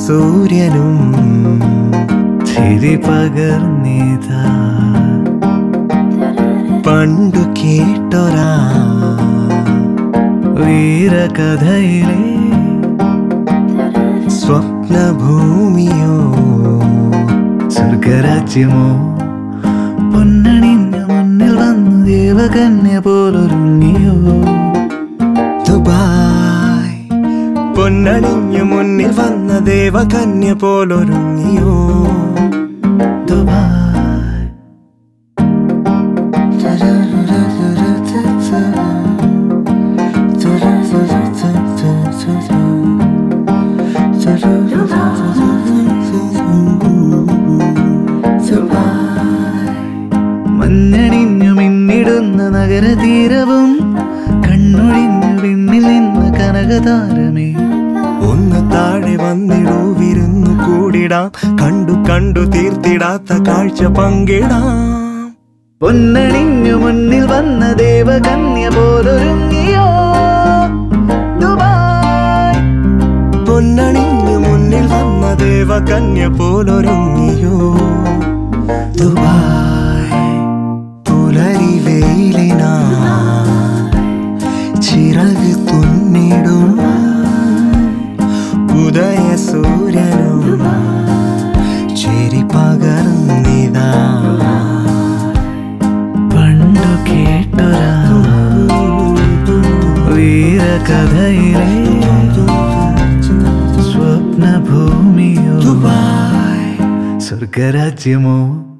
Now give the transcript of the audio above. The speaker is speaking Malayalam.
സൂര്യനും ചിരി പകർന്നിതാ പണ്ടു കേട്ടൊരാ വീരകഥയിലെ സ്വപ്നഭൂമിയോ സ്വർഗരാജ്യമോ പൊന്നണിഞ്ഞ മുന്നിൽ വന്നു ദേവകന്യ പോലൊരുങ്ങിയോ ദുബായ് പൊന്നണിഞ്ഞു മുന്നിൽ വന്ന ദേവകന്യ പോലൊരുങ്ങിയോ ദുബായ് മഞ്ഞണിഞ്ഞു മിന്നിടുന്ന നഗരതീരവും കണ്ണൊഴിഞ്ഞു വിണ്ണിൽ നിന്ന് കനകതാരമേ ഒന്ന് താഴെ വന്നിടൂ വിരുന്നു കൂടിടാം കണ്ടു കണ്ടു തീർത്തിടാത്ത കാഴ്ച പങ്കിടാം പൊന്നണിഞ്ഞു മുന്നിൽ വന്ന ദേവകന്യ പോലൊരുങ്ങിയോ ദുബായ് പൊന്നണിഞ്ഞു മുന്നിൽ വന്ന ദേവകന്യ പോലൊരുങ്ങിയോ ദുബായ് പുലരി വെയിലിനാ ചിറക് തുന്നിടും ഉദയ സൂര്യനും ചിരി പകർന്നിതാ പണ്ടു കേട്ടൊരാ വീരകഥയിലെ സ്വപ്നഭൂമിയോ സ്വർഗരാജ്യമോ